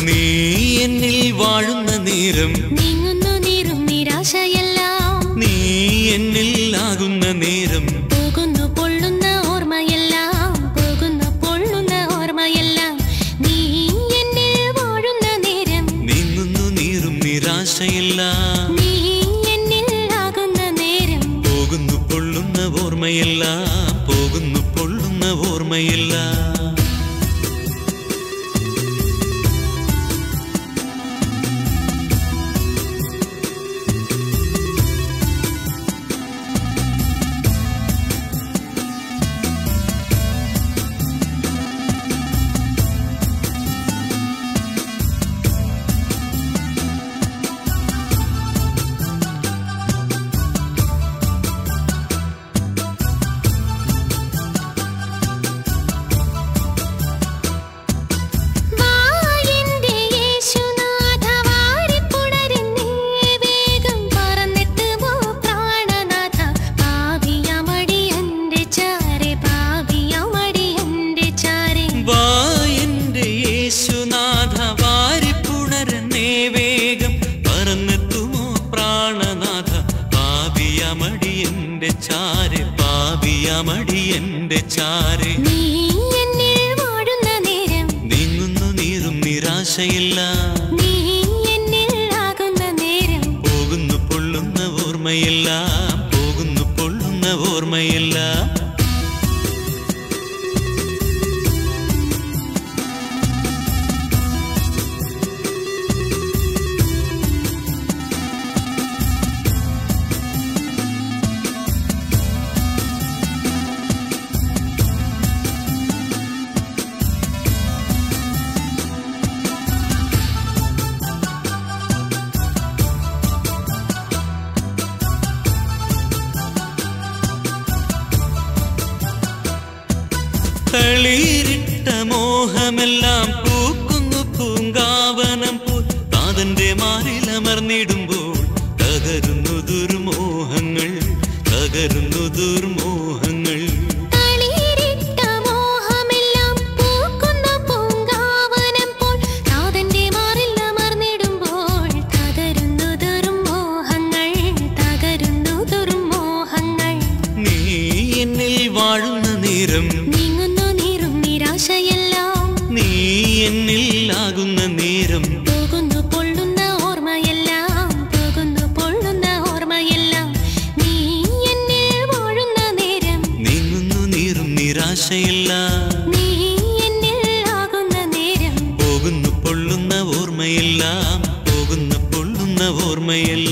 നീ എന്നിൽ വാഴുന്ന നേരം നീങ്ങുന്നു നീറും നിരാശയെല്ലാം നീ എന്നിൽ ആകുന്ന നേരം പോകുന്നു പൊള്ളുന്ന ഓർമ്മയെല്ലാം പോകുന്നു പൊള്ളുന്ന ഓർമ്മയെല്ലാം നീ എന്നിൽ വാഴുന്ന നേരം നീങ്ങുന്നു നീറും നിരാശയില്ല നീ എന്നിൽ ആകുന്ന നേരം പോകുന്നു പൊള്ളുന്ന ഓർമ്മയില്ല പോകുന്നു പൊള്ളുന്ന ഓർമ്മയില്ല വാ എന്റെ യേശുനാഥ വാരിപ്പുണരുന്നേ വേഗം പറന്നെത്തുമോ പ്രാണനാഥ പാപിയമടി എന്റെ ചാരെ പാപിയമടി എന്റെ ചാരെ വാ എന്റെ യേശുനാഥ വാരിപ്പുണരനേ വേഗം പറന്നെത്തുമോ പ്രാണനാഥ പാപിയമടി എന്റെ ചാരെ പാപിയമടി എന്റെ ചാരെ നീ എന്നിൽ വാഴുന്ന നേരം നീങ്ങുന്നു നീറും നിരാശയില്ല നീ എന്നിൽ ആകുന്ന നേരം പോകുന്നു പൊള്ളുന്ന ഓർമ്മയില്ല പോകുന്നു പൊള്ളുന്ന ഓർമ്മയില്ല തളിരിട്ട മോഹമെല്ലാം പൂക്കുന്നു പൂങ്കാവനം പോൽ താതന്റെ മാറിലമർന്നിടുമ്പോൾ തകരുന്നു ദുർമോഹങ്ങൾ തകരുന്നു ദുർമോഹങ്ങൾ തളിരിട്ട മോഹമെല്ലാം പൂക്കുന്ന പൂങ്കാവനം പോൽ നാഥന്റെ മാറിൽ അമർന്നിടുമ്പോൾ തകരുന്നു ദുർമോഹങ്ങൾ തകരുന്നു ദുർമോഹങ്ങൾ നീ എന്നിൽ വാഴുന്ന നേരം നീങ്ങുന്നു നീറും നിരാശയെല്ലാം നീ എന്നിൽ ആകുന്ന നേരം പോകുന്നു പൊള്ളുന്ന ഓർമ്മയെല്ലാം പോകുന്നു പൊള്ളുന്ന ഓർമ്മയെല്ലാം നീ എന്നിൽ വാഴുന്ന നേരം നീങ്ങുന്നു നീറും നിരാശയില്ല നീ എന്നിൽ ആകുന്ന നേരം പോകുന്നു പൊള്ളുന്ന ഓർമ്മയില്ല പോകുന്നു പൊള്ളുന്ന ഓർമ്മയില്ല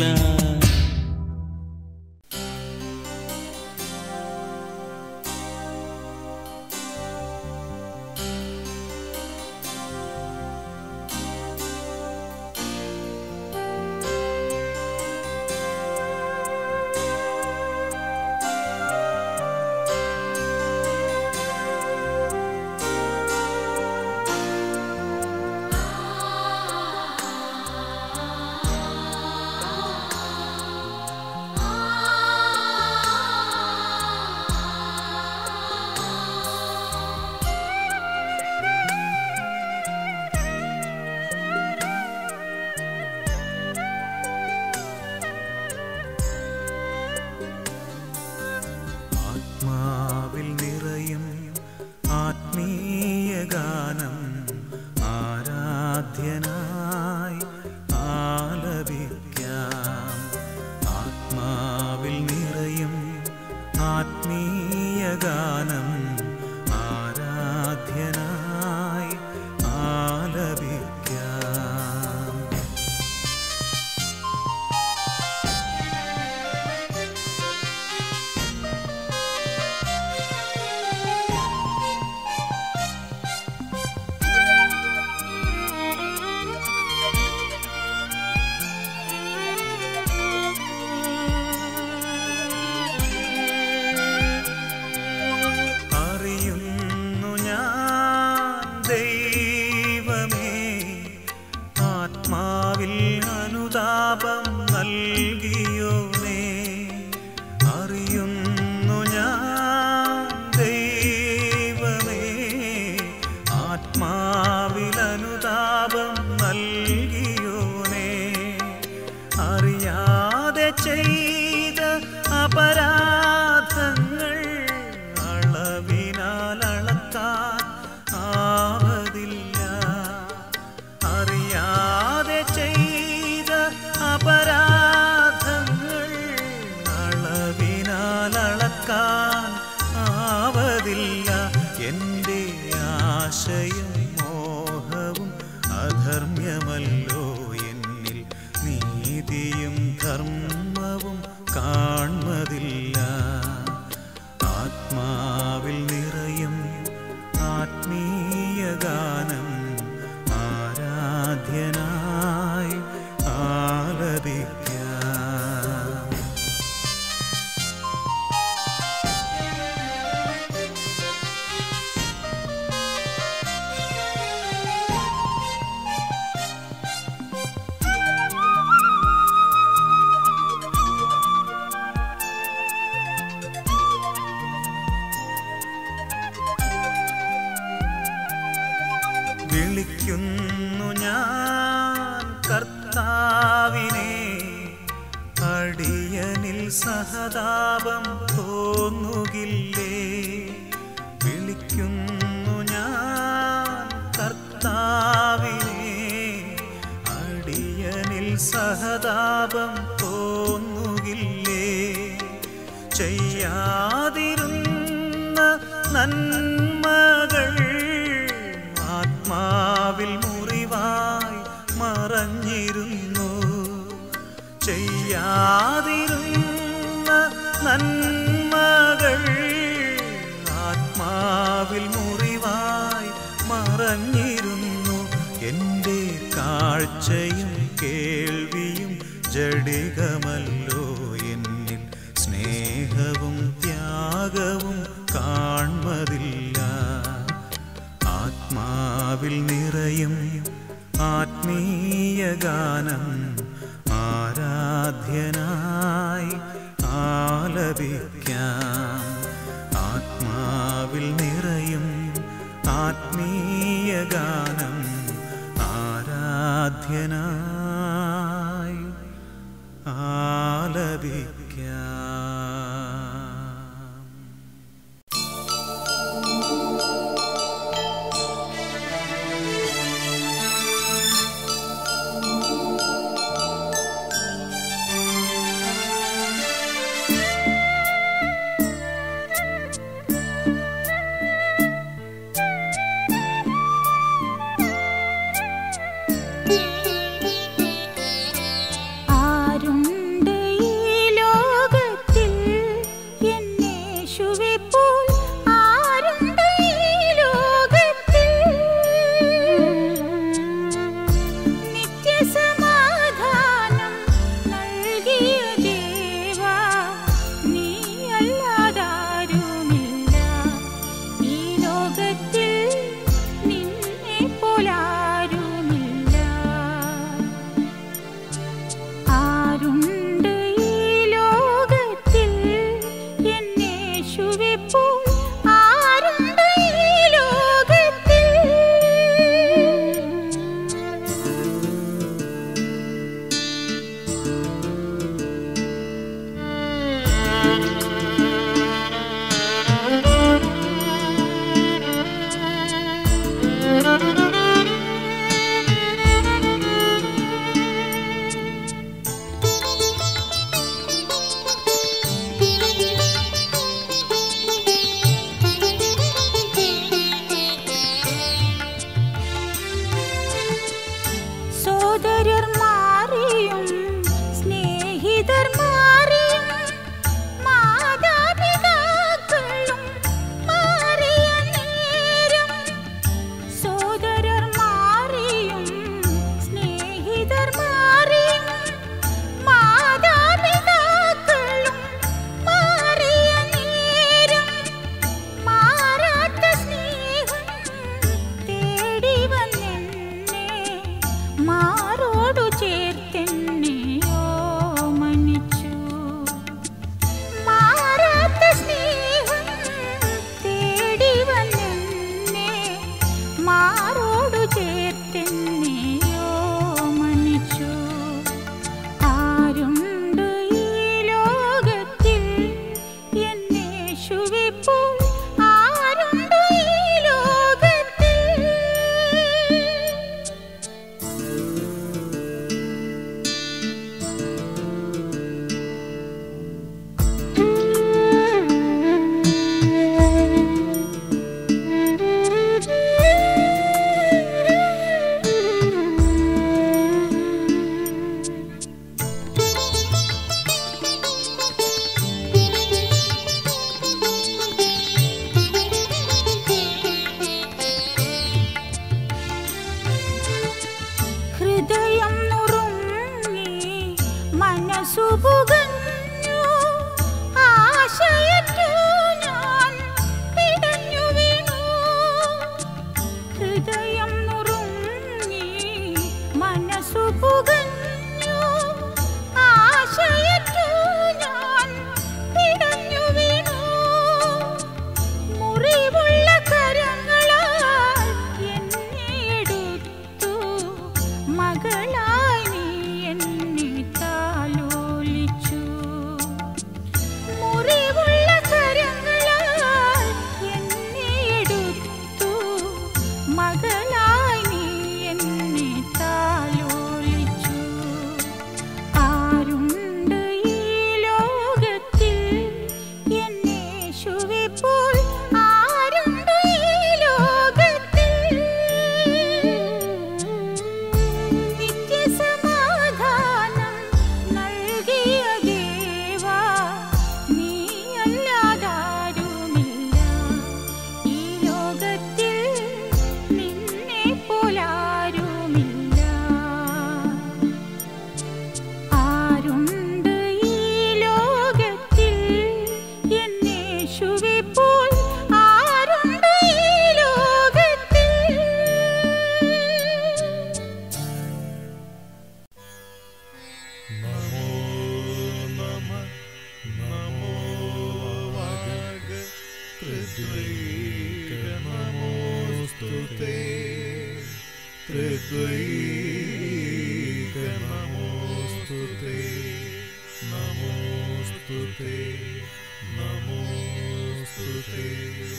ആ ആശയും മോഹവും അധർമ്മ്യമല്ലോ എന്നിൽ നീതിയും ധർമ്മവും കാൺമതില്ല ആത്മാവിൽ നിറയും ആത്മീയ ഗാനം ആരാധ്യനായി ആലപിക്കാം വിളിക്കുന്നു ഞാൻ കർത്താവിനെ അടിയനിൽ സഹതാപം തോന്നുകില്ലേ വിളിക്കുന്നു ഞാൻ കർത്താവിനെ അടിയനിൽ സഹതാപം തോന്നുകില്ലേ ചെയ്യാതിരുന്ന നന്മകൾ ആത്മാവിൽ മുറിവായി മറഞ്ഞിരുന്നു ചെയ്യാതിരുന്ന നന്മകൾ ആത്മാവിൽ മുറിവായി മറഞ്ഞിരുന്നു എൻ്റെ കാഴ്ചയും കേൾവിയും ജഡികമല്ലോ എന്നിൽ സ്നേഹവും ത്യാഗവും കാൺമതില്ല ആത്മാവിൽ നിറയും ആത്മീയ ഗാനം ആരാധ്യനായി ആലപിക്കാം ആത്മാവിൽ നിറയും ആത്മീയ ഗാനം ആരാധ്യനായി ആലപിക്കാം ും നമോസ്തുതേ ത്രിദ്വൈക നമോസ്തുതേ നമോസ്തുതേ നമോസ്തുതേ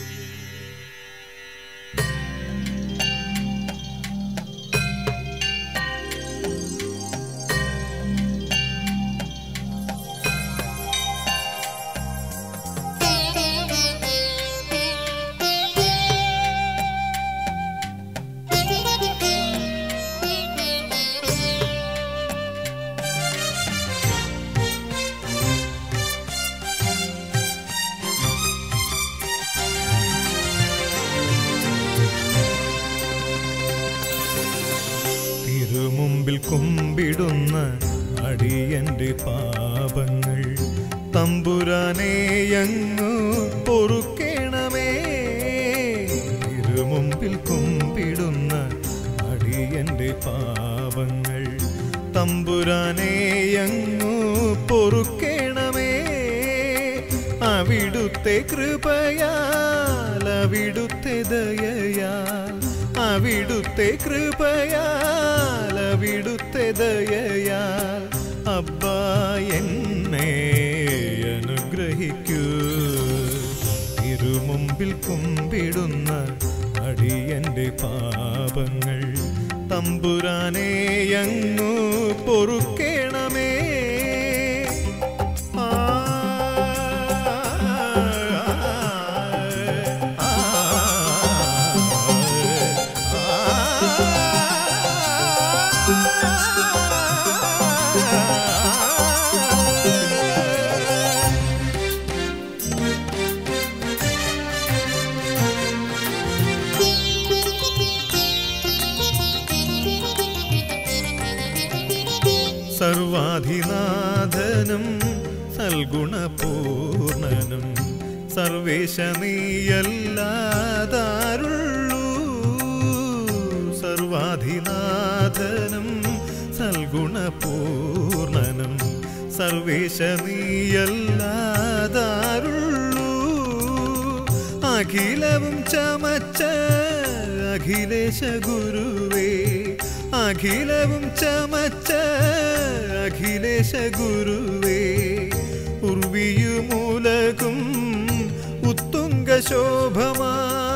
തിരുമുമ്പിൽ കുമ്പിടുന്ന അടിയന്റെ പാപങ്ങൾ തമ്പുരാനെയങ്ങു പൊറുക്കേണമേ തിരുമുമ്പിൽ കുമ്പിടുന്ന അടിയന്റെ പാപങ്ങൾ തമ്പുരാനെയങ്ങു പൊറുക്കേണമേ അവിടുത്തെ കൃപയാൽ അവിടുത്തെ ദയയാൽ അവിടുത്തെ കൃപയാൽ അവിടുത്തെ ദയയാൽ അബ്ബാ എന്നെ അനുഗ്രഹിക്കൂ ഇരുമുമ്പിൽ കുമ്പിടുന്ന അടിയന്റെ പാപങ്ങൾ തമ്പുരാനെയങ്ങു പൊറുക്കേണമേ ആ സർവാധിനാഥനും സൽഗുണപൂർണനും സർവേശ നീയല്ലാതാരുള്ളൂ സർവാധിനാഥനും സൽഗുണപൂർണനും സർവേശ നീയല്ലാതാരുള്ളൂ അഖിലവും ചമച്ച അഖിലേശ ഗുരുവേ അഖിലവും ചമച്ച അഖിലേശ ഗുരുവേ ഉർവിയുമൂലകും ഉത്തുംഗ ശോഭമാ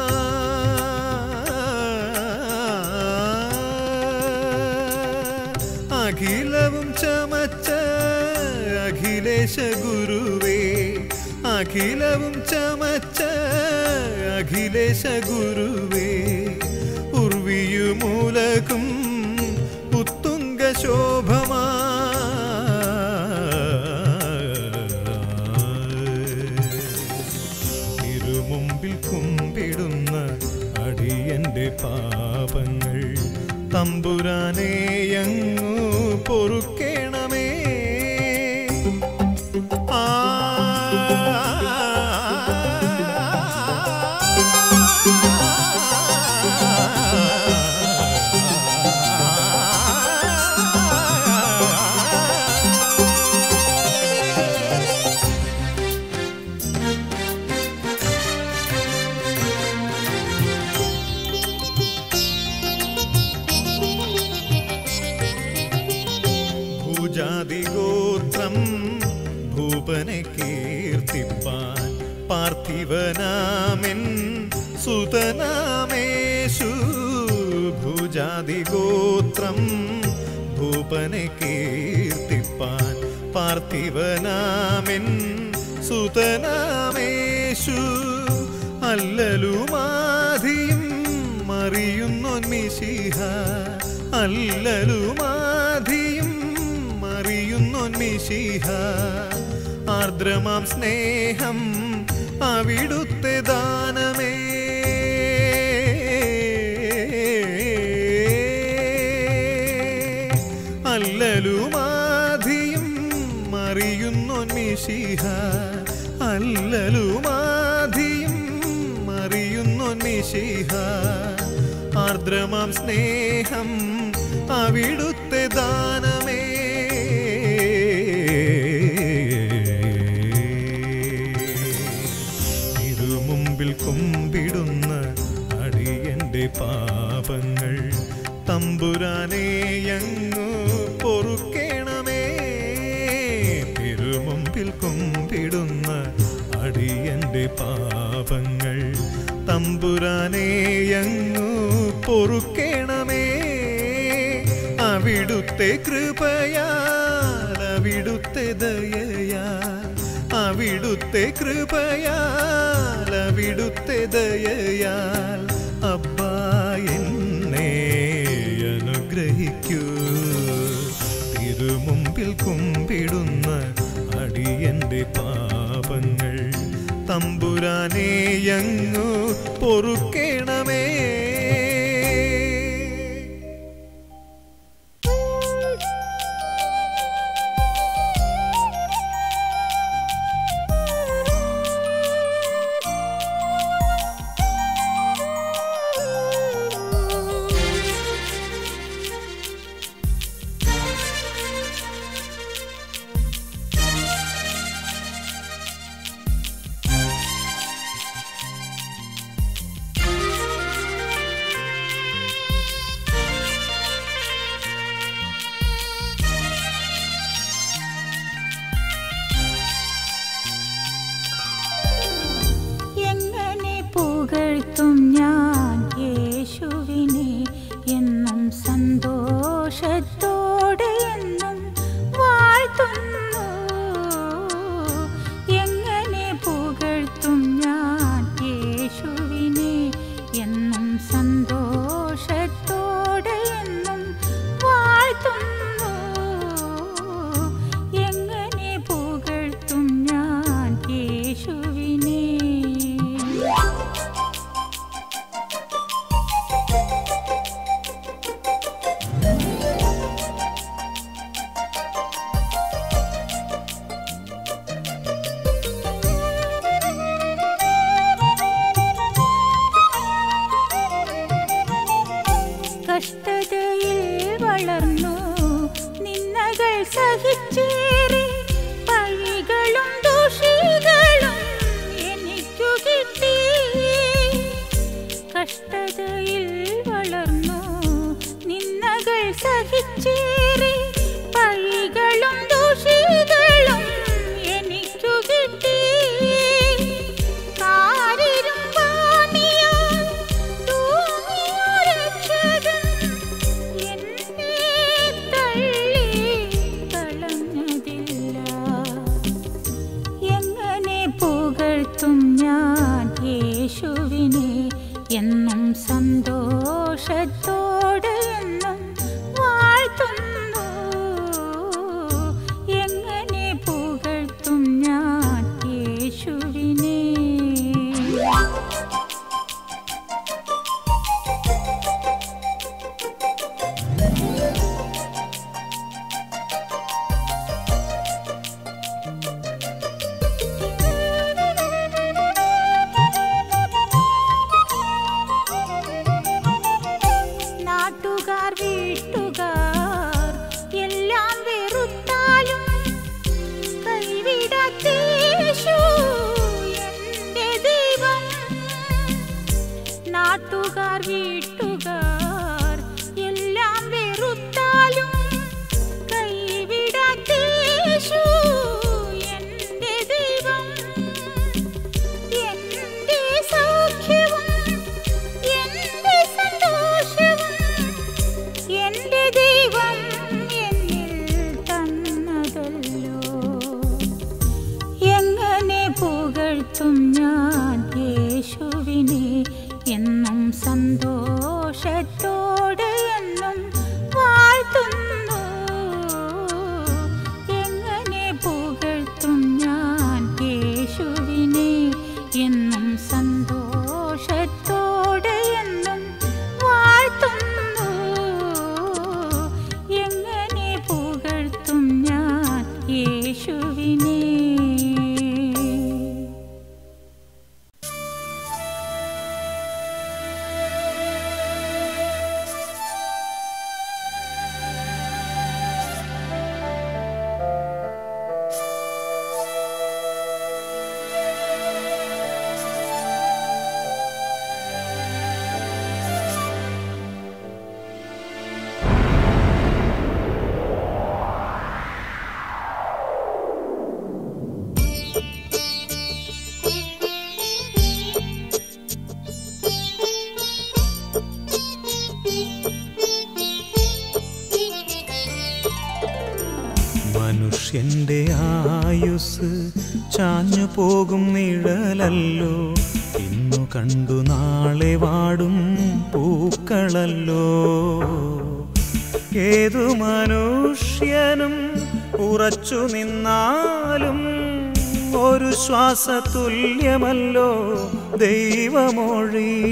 അഖിലവും ചമച്ച അഖിലേശ ഗുരുവേ അഖിലവും ചമച്ച അഖിലേശ ഗുരുവേ ഉർവിയുമൂലകും ഉത്തുംഗ ശോഭമാ തിരുമുമ്പിൽ കുമ്പിടുന്ന അടിയന്റെ പാപങ്ങൾ തമ്പുരാനെയങ്ങു പൊറുക്കേണമേ ആ ഭൂജാതിഗോത്രം ഭൂപനെ കീർത്തിപ്പാൻ പാർത്ഥിവനാമെൻ സുതനാമേശു ഭൂജാതിഗോത്രം ഭൂപനെ കീർത്തിപ്പാൻ പാർത്ഥിവനാമെൻ സുതനാമേശു അല്ലലുമാധിയും മറിയുന്നൊന്മിശിഹ അല്ലലുമാധിയും മറിയുന്നൊന്മിശിഹ ആർദ്രമാം സ്നേഹം അവിടുത്തെ ദാനമേ അല്ലലുമാധിയും മറിയുന്നൊന്മിശിഹ അല്ലലുമാധിയും മറിയുന്നൊന്മിശിഹ ആർദ്രമാം സ്നേഹം അവിടുത്തെ ദാനമേ തിരുമുമ്പിൽ കുമ്പിടുന്ന അടിയന്റെ എൻ്റെ പാപങ്ങൾ തമ്പുരാനെയങ്ങു പൊറുക്കേണമേ തിരുമുമ്പിൽ കുമ്പിടുന്ന അടിയന്റെ പാപങ്ങൾ തമ്പുരാനെയങ്ങു പൊറുക്കേണമേ അവിടുത്തെ കൃപയാൽ അവിടുത്തെ ദയയാൽ അവിടുത്തെ കൃപയാൽ അവിടുത്തെ ദയയാൽ അബ്ബാ എന്നെ അനുഗ്രഹിക്കൂ തിരുമുമ്പിൽ കുമ്പിടുന്ന അടിയന്റെ പാപങ്ങൾ തമ്പുരാനെയങ്ങു പൊറുക്കേണമേ എങ്ങനെ പുകഴ്ത്തും ഞാൻ യേശുവിനെ എന്നും സന്തോഷത്തോടെ എന്നും വാഴ്ത്തുന്നു എങ്ങനെ പുകഴ്ത്തും ഞാൻ യേശുവിനെ എന്നും സന്തോഷത്തോടെ എന്നും വാഴ്ത്തുന്നു എങ്ങനെ പുകഴ്ത്തും ഞാൻ യേശുവിനെ കഷ്ടതയിൽ വളർന്നു നിന്നകൾ സഹിച്ചേറി പഴികളും ദോഷികളും എനിക്കു കിട്ടി കഷ്ടതയിൽ വളർന്നു നിന്നകൾ സഹിച്ചേറി പഴികളും ദോഷികളും എനിക്കു കിട്ടി കാരിരുമ്പാണിയാൽ തൂങ്ങിയ രക്ഷകൻ എന്നെ തള്ളി കളഞ്ഞതില്ല എങ്ങനെ പുകഴ്ത്തും ഞാൻ യേശുവിനെ എന്നും സന്തോഷത്തോടെ എന്നും വാഴ്ത്തുന്നു എങ്ങനെ പുകഴ്ത്തും ഞാൻ യേശുവിനെ നാട്ടുകാർ വീട്ടുകാർ എല്ലാം വെറുത്താലും കൈവിടാത്തേശു എന്റെ ദൈവം നാട്ടുകാർ വീട്ടുകാർ എല്ലാം വെറുത്താലും കൈവിടാത്തേശു എന്റെ ദൈവം എന്റെ സൗഖ്യവും എന്റെ സന്തോഷവും എന്റെ ദൈവം എന്നിൽ തന്നതല്ലോ എങ്ങനെ പുകഴ്ത്തും ഞാൻ യേശുവിനെ എന്നും സന്തോഷത്തോടെ എന്നും വാഴ്ത്തുന്നു എങ്ങനെ പുകഴ്ത്തും ഞാൻ യേശുവിനെ എന്നും സന്തോഷത്തോടെ എന്നും വാഴ്ത്തുന്നു എങ്ങനെ പുകഴ്ത്തും ഞാൻ യേശുവിനെ യേശുവേ മനുഷ്യന്റെ ആയുസ് ചാഞ്ഞു പോകും നിഴലല്ലോ ഇന്നു കണ്ടു നാളെ വാടും പൂക്കളല്ലോ ഏതു മനുഷ്യനും ഉറച്ചു നിന്നാലും ഒരു ശ്വാസ തുല്യമല്ലോ ദൈവമൊഴി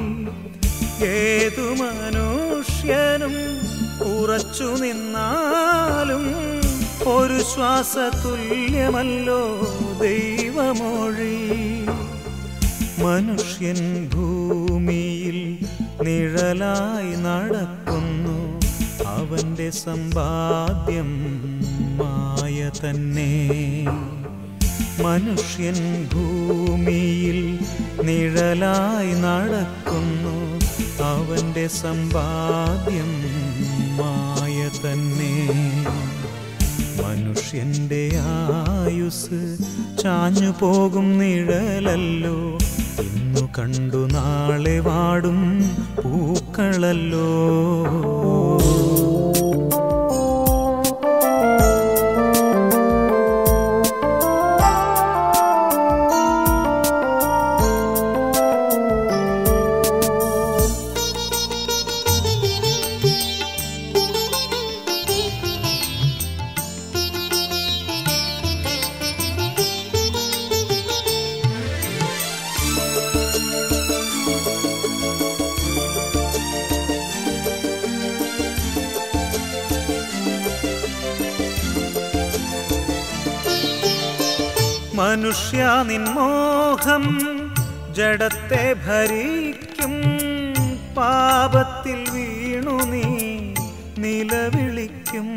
ഏതു മനുഷ്യനും ഉറച്ചു നിന്നാലും ഒരു ശ്വാസ തുല്യമല്ലോ ദൈവമൊഴി മനുഷ്യൻ ഭൂമിയിൽ നിഴലായി നടക്കുന്നു അവന്റെ സമ്പാദ്യം മായ തന്നെ മനുഷ്യൻ ഭൂമിയിൽ നിഴലായി നടക്കുന്നു അവന്റെ സമ്പാദ്യം മായ തന്നെ മനുഷ്യന്റെ ആയുസ് ചാഞ്ഞു പോകും നിഴലല്ലോ ഇന്നു കണ്ടു നാളെ വാടും പൂക്കളല്ലോ മനുഷ്യ നിൻമോഹം ജഡത്തെ ഭരിക്കും പാപത്തിൽ വീണു നീ നിലവിളിക്കും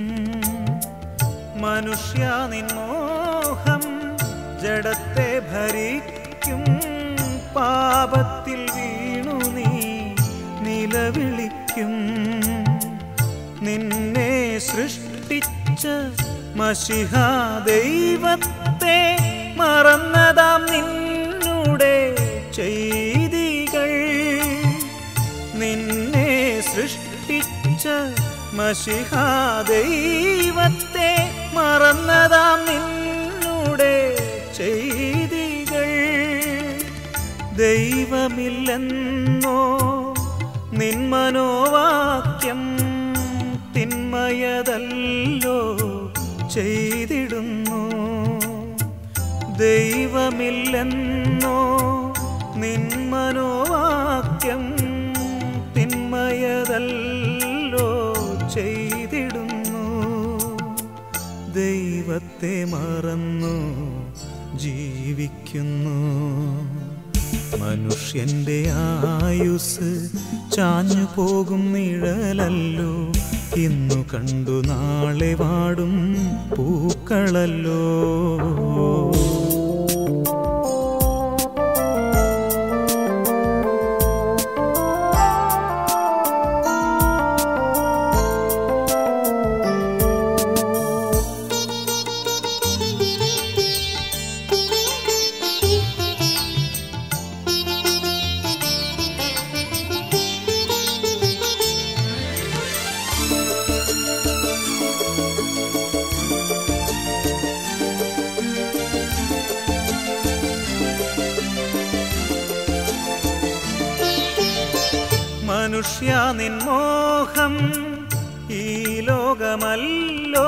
മനുഷ്യ നിൻമോഹം ജഡത്തെ ഭരിക്കും പാപത്തിൽ വീണു നീ നിലവിളിക്കും നിന്നെ സൃഷ്ടിച്ച മഷിഹ ദൈവത്തെ മറന്നതാം നിന്നുടെ ചെയ്തികൾ നിന്നെ സൃഷ്ടിച്ച മഷിഹ ദൈവത്തെ മറന്നതാം നിന്നുടെ ചെയ്തികൾ ദൈവമില്ലെന്നോ നിന്മനോവാക്യം തിന്മയതല്ലോ ചെയ്തിടുന്നു ദൈവമില്ലെന്നോ നിന്മനോവാക്യം തിന്മയതല്ലോ ചെയ്തിടുന്നു ദൈവത്തെ മറന്നു ജീവിക്കുന്നു മനുഷ്യന്റെ ആയുസ് ചാഞ്ഞു പോകും നിഴലല്ലോ ഇന്നു കണ്ടു നാളെ വാടും പൂക്കളല്ലോ മനുഷ്യ നിൻമോഹം ഈ ലോകമല്ലോ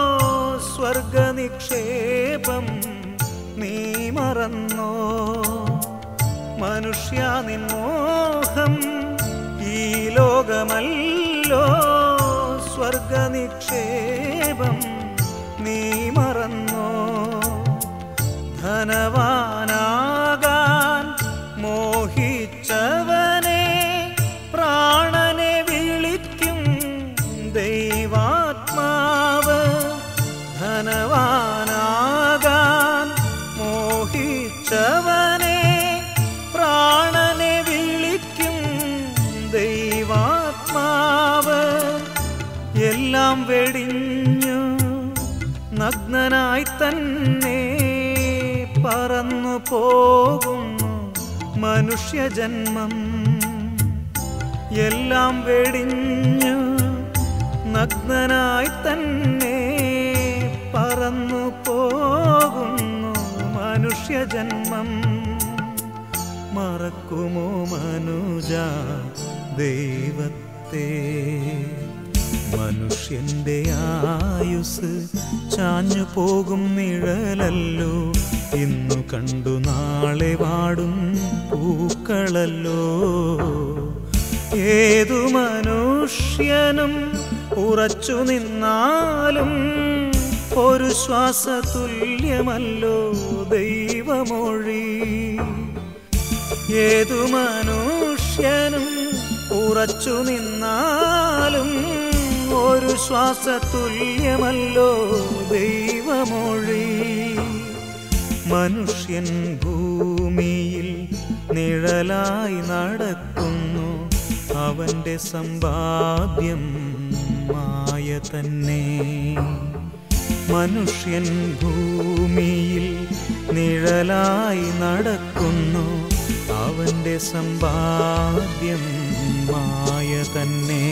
സ്വർഗനിക്ഷേപം നീ മറന്നോ മനുഷ്യ നിൻമോഹം ഈ ലോകമല്ലോ സ്വർഗനിക്ഷേപം നീ മറന്നോ ധനവാനാകാൻ മോഹിച്ചവനെ പ്രാണനെ വിളിക്കും ദൈവാത്മാവ് ധനവാനാകാൻ മോഹിച്ചവനെ പ്രാണനെ വിളിക്കും ദൈവാത്മാവ് എല്ലാം വെടിഞ്ഞു നഗ്നനായി തന്നെ പറന്നു പോകുന്നു മനുഷ്യജന്മം എല്ലാം വെടിഞ്ഞു നഗ്നനായി തന്നെ പറന്നു മറന്നു പോകുന്നു മനുഷ്യജന്മം മറക്കുമോ മനുജ ദൈവത്തെ മനുഷ്യന്റെ ആയുസ് ചാഞ്ഞു പോകും നിഴലല്ലോ ഇന്നു കണ്ടു നാളെ വാടും പൂക്കളല്ലോ ഏതു മനുഷ്യനും ഉറച്ചു നിന്നാലും ഒരു ശ്വാസ തുല്യമല്ലോ ദൈവമൊഴി ഏതു മനുഷ്യനും ഉറച്ചു നിന്നാലും ഒരു ശ്വാസ തുല്യമല്ലോ ദൈവമൊഴി മനുഷ്യൻ ഭൂമിയിൽ നിഴലായി നടക്കുന്നു അവന്റെ സമ്പാദ്യം മായ തന്നെ മനുഷ്യൻ ഭൂമിയിൽ നിഴലായി നടക്കുന്നു അവന്റെ സമ്പാദ്യം മായ തന്നെ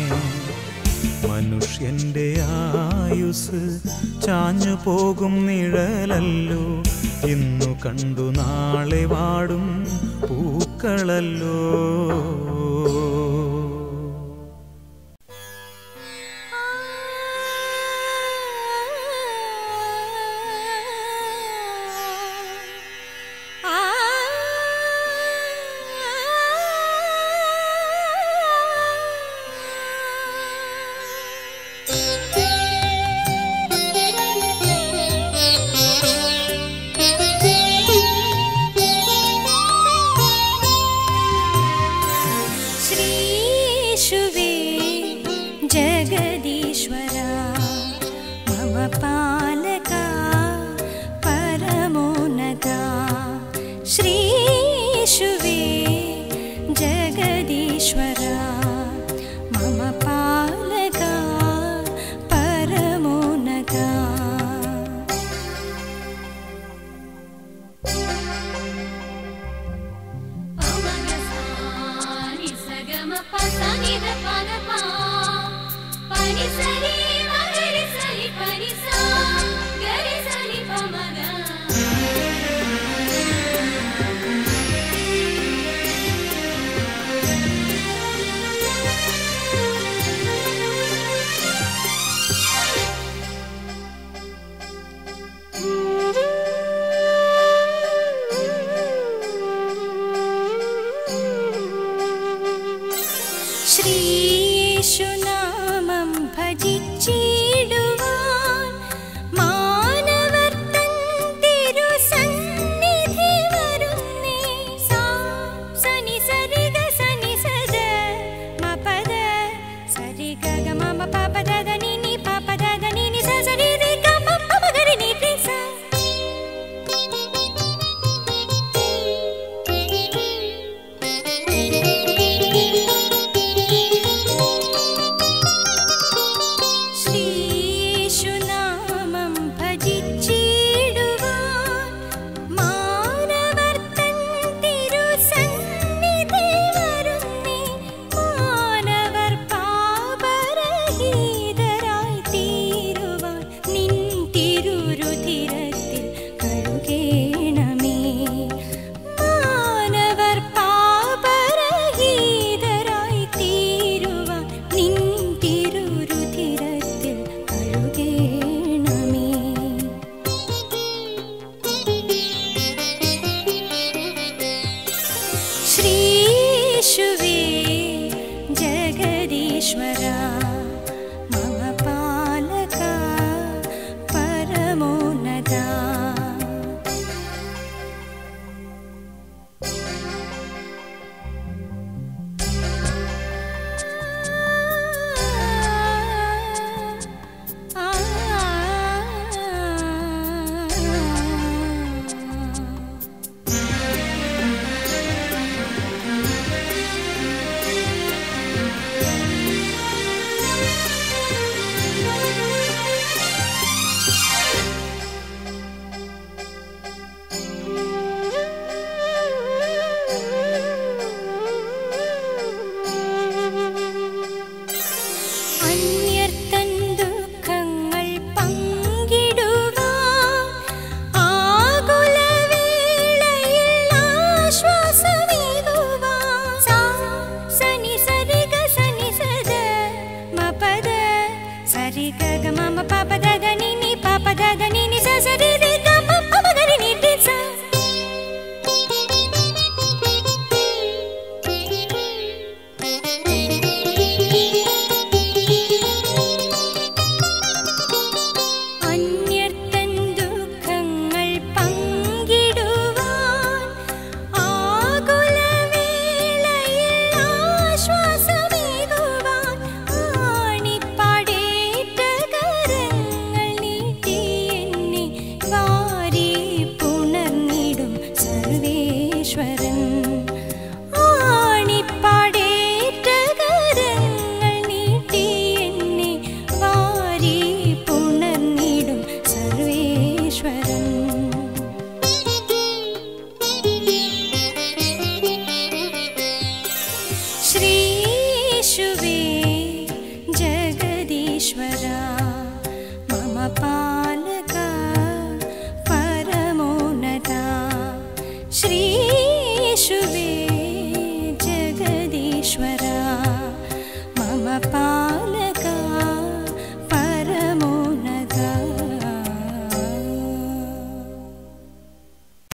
മനുഷ്യന്റെ ആയുസ് ചാഞ്ഞു പോകും നിഴലല്ലോ ഇന്നു കണ്ടു നാളെ വാടും പൂക്കളല്ലോ ശ്രീശുവേ ജഗദീശ്വര മമ പാലക പരമോന്നത ശ്രീശുവേ ജഗദീശ്വര മമ പാലക പരമോന്നത పమగసాని సగమ పసనిద పదపా పని సరి మగరి సరి పని సా గరి సరి పమగ ശ്രീയേശുനാമം ഭജിച്ചിടുവാൻ മാനവർ തൻ തിരുസന്നിധി വരുന്നേ. സാ സനി സരി ഗ സനി സദ മപദ സരി ഗ ഗ മമ പപ ദദ നി നി പപ ദദ നി നി സ സരി രി ഗ മ പ മ ഗ രി നി രി സ. ശ്രീയേശുനാമം ഭജിച്ചിടുവാൻ മാനവർ തൻ തിരുസന്നിധി വരുന്നേ. മാനവർ പാപരഹിതരായി തീരുവാൻ നിൻ തിരുരുധിരത്തിൽ കഴുകേണമേ. മാനവർ പാപരഹിതരായി തീരുവാൻ നിൻ തിരുരുധിരത്തിൽ കഴുകേണമേ ശ്രീശുവേ ജഗദീശ്വര മമ പാലക പരമോന്നത ആ അന്യർത്തൻ ദുഃഖങ്ങൾ പങ്കിടുവാൻ ആകുലവേളയിൽ ആശ്വാസമേകുവാൻ ആണിപ്പടേറ്റ കരങ്ങൾ നീട്ടി എന്നെ വാരി പുണർന്നിടും സർവേശ്വരൻ ആണിപ്പടേറ്റ കരങ്ങൾ നീട്ടി എന്നെ വാരി പുണർന്നിടും സർവേശ്വരൻ ശ്രീയേശുവേ ജഗദീശ്വരാ മമ പാലക പരമോന്നത ശ്രീ